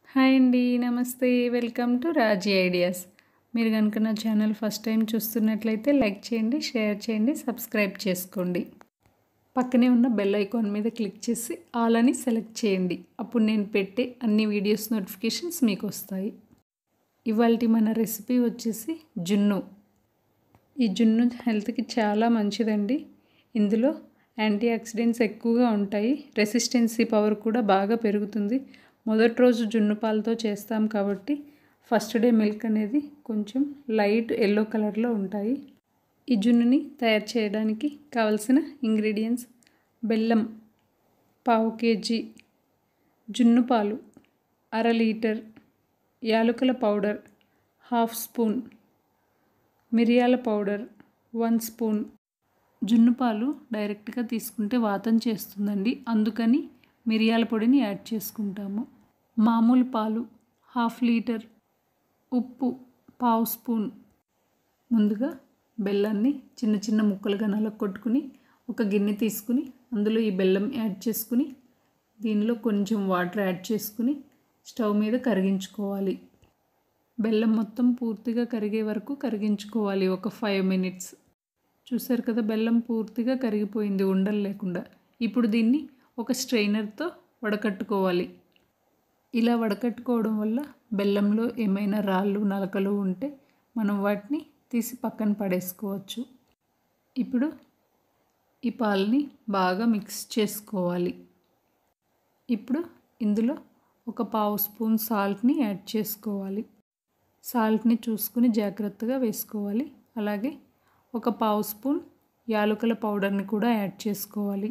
hi అండి నమస్తే welcome to Raji ideas మీరు కనుక నా ఛానల్ ఫస్ట్ టైం చూస్తున్నట్లయితే లైక్ చేయండి షేర్ చేయండి సబ్స్క్రైబ్ చేసుకోండి పక్కనే ఉన్న బెల్ ఐకాన్ మీద క్లిక్ చేసి ఆల్ అని సెలెక్ట్ చేయండి అప్పుడు నేను పెట్టే అన్ని వీడియోస్ నోటిఫికేషన్స్ మీకు వస్తాయి ఇవాళ మన రెసిపీ వచ్చేసి జున్ను ఈ జున్ను హెల్త్కి చాలా మంచిదండి ఇందులో యాంటీ ఆక్సిడెంట్స్ ఎక్కువగా ఉంటాయి రెసిస్టెన్సీ పవర్ కూడా బాగా పెరుగుతుంది మొదటి రోజు జున్ను పాలతో చేస్తాం కాబట్టి ఫస్ట్ డే మిల్క్ అనేది కొంచెం లైట్ ఎల్లో కలర్లో ఉంటాయి ఈ జున్నుని తయారు చేయడానికి కావలసిన ఇంగ్రీడియంట్స్ బెల్లం పావు కేజీ జున్ను పాలు అర లీటర్ యాలకుల పౌడర్ హాఫ్ స్పూన్ మిరియాల పౌడర్ వన్ స్పూన్ జున్ను పాలు డైరెక్ట్గా తీసుకుంటే వాతం చేస్తుందండి అందుకని మిరియాల పొడిని యాడ్ చేసుకుంటాము మామూలు పాలు హాఫ్ లీటర్ ఉప్పు పావు స్పూన్ ముందుగా బెల్లాన్ని చిన్న చిన్న ముక్కలుగా నలగొట్టుకుని ఒక గిన్నె తీసుకుని అందులో ఈ బెల్లం యాడ్ చేసుకుని దీనిలో కొంచెం వాటర్ యాడ్ చేసుకుని స్టవ్ మీద కరిగించుకోవాలి బెల్లం మొత్తం పూర్తిగా కరిగే వరకు కరిగించుకోవాలి ఒక ఫైవ్ మినిట్స్ చూసారు కదా బెల్లం పూర్తిగా కరిగిపోయింది ఉండలు లేకుండా ఇప్పుడు దీన్ని ఒక స్ట్రైనర్తో వడకట్టుకోవాలి ఇలా వడకట్టుకోవడం వల్ల బెల్లంలో ఏమైనా రాళ్ళు నలకలు ఉంటే మనం వాటిని తీసి పక్కన పడేసుకోవచ్చు ఇప్పుడు ఈ పాలని బాగా మిక్స్ చేసుకోవాలి ఇప్పుడు ఇందులో ఒక పావు స్పూన్ సాల్ట్ని యాడ్ చేసుకోవాలి సాల్ట్ని చూసుకుని జాగ్రత్తగా వేసుకోవాలి అలాగే ఒక పావు స్పూన్ యాలకుల పౌడర్ని కూడా యాడ్ చేసుకోవాలి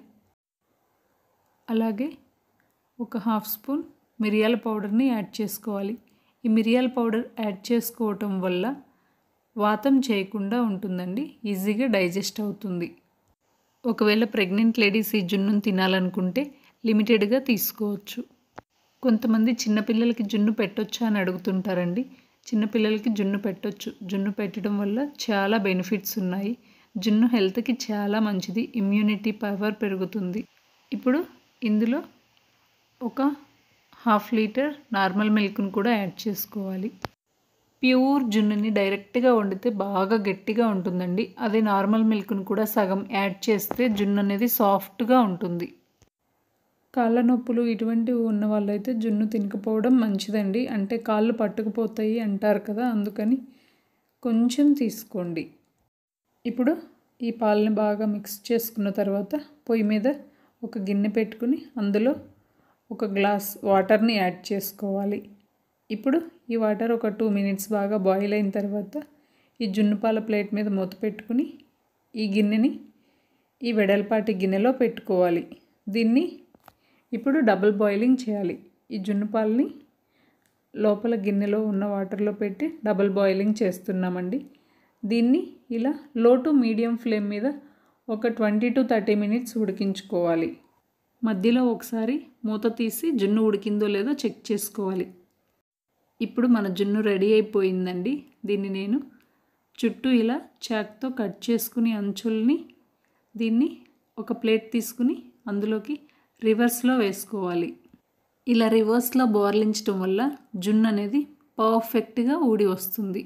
అలాగే ఒక హాఫ్ స్పూన్ మిరియాల పౌడర్ని యాడ్ చేసుకోవాలి ఈ మిరియాల పౌడర్ యాడ్ చేసుకోవటం వల్ల వాతం చేయకుండా ఉంటుందండి ఈజీగా డైజెస్ట్ అవుతుంది ఒకవేళ ప్రెగ్నెంట్ లేడీస్ ఈ జున్నును తినాలనుకుంటే లిమిటెడ్గా తీసుకోవచ్చు కొంతమంది చిన్నపిల్లలకి జున్ను పెట్టొచ్చా అని అడుగుతుంటారండి చిన్నపిల్లలకి జున్ను పెట్టొచ్చు జున్ను పెట్టడం వల్ల చాలా బెనిఫిట్స్ ఉన్నాయి జున్ను హెల్త్కి చాలా మంచిది ఇమ్యూనిటీ పవర్ పెరుగుతుంది ఇప్పుడు ఇందులో ఒక హాఫ్ లీటర్ నార్మల్ మిల్క్ను కూడా యాడ్ చేసుకోవాలి ప్యూర్ జున్నుని డైరెక్ట్గా వండితే బాగా గట్టిగా ఉంటుందండి అదే నార్మల్ మిల్క్ను కూడా సగం యాడ్ చేస్తే జున్ను అనేది సాఫ్ట్గా ఉంటుంది కాళ్ళ నొప్పులు ఇటువంటివి ఉన్న వాళ్ళైతే జున్ను తినకపోవడం మంచిదండి అంటే కాళ్ళు పట్టుకుపోతాయి అంటారు కదా అందుకని కొంచెం తీసుకోండి ఇప్పుడు ఈ పాలని బాగా మిక్స్ చేసుకున్న తర్వాత పొయ్యి మీద ఒక గిన్నె పెట్టుకుని అందులో ఒక గ్లాస్ వాటర్ని యాడ్ చేసుకోవాలి ఇప్పుడు ఈ వాటర్ ఒక టూ మినిట్స్ బాగా బాయిల్ అయిన తర్వాత ఈ జున్ను పాల ప్లేట్ మీద మూత పెట్టుకుని ఈ గిన్నెని ఈ వెడల్పాటి గిన్నెలో పెట్టుకోవాలి దీన్ని ఇప్పుడు డబుల్ బాయిలింగ్ చేయాలి ఈ జున్ను పాలని లోపల గిన్నెలో ఉన్న వాటర్లో పెట్టి డబుల్ బాయిలింగ్ చేస్తున్నామండి దీన్ని ఇలా లో టు మీడియం ఫ్లేమ్ మీద ఒక ట్వంటీ టు థర్టీ మినిట్స్ ఉడికించుకోవాలి మధ్యలో ఒకసారి మూత తీసి జున్ను ఉడికిందో లేదో చెక్ చేసుకోవాలి ఇప్పుడు మన జున్ను రెడీ అయిపోయిందండి దీన్ని నేను చుట్టూ ఇలా చాక్తో కట్ చేసుకుని అంచుల్ని దీన్ని ఒక ప్లేట్ తీసుకుని అందులోకి రివర్స్లో వేసుకోవాలి ఇలా రివర్స్లో బోర్లించడం వల్ల జున్ను అనేది పర్ఫెక్ట్గా ఊడి వస్తుంది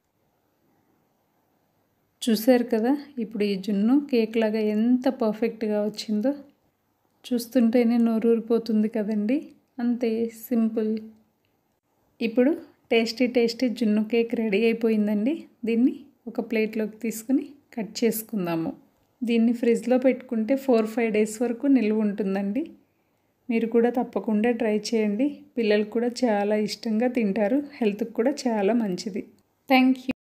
చూశారు కదా ఇప్పుడు ఈ జున్ను కేక్ లాగా ఎంత పర్ఫెక్ట్గా వచ్చిందో చూస్తుంటేనే నోరూరిపోతుంది కదండి అంతే సింపుల్ ఇప్పుడు టేస్టీ టేస్టీ జున్ను కేక్ రెడీ అయిపోయిందండి దీన్ని ఒక ప్లేట్లోకి తీసుకుని కట్ చేసుకుందాము దీన్ని ఫ్రిడ్జ్లో పెట్టుకుంటే ఫోర్ ఫైవ్ డేస్ వరకు నిల్వ ఉంటుందండి మీరు కూడా తప్పకుండా ట్రై చేయండి పిల్లలు కూడా చాలా ఇష్టంగా తింటారు హెల్త్కి కూడా చాలా మంచిది థ్యాంక్ యూ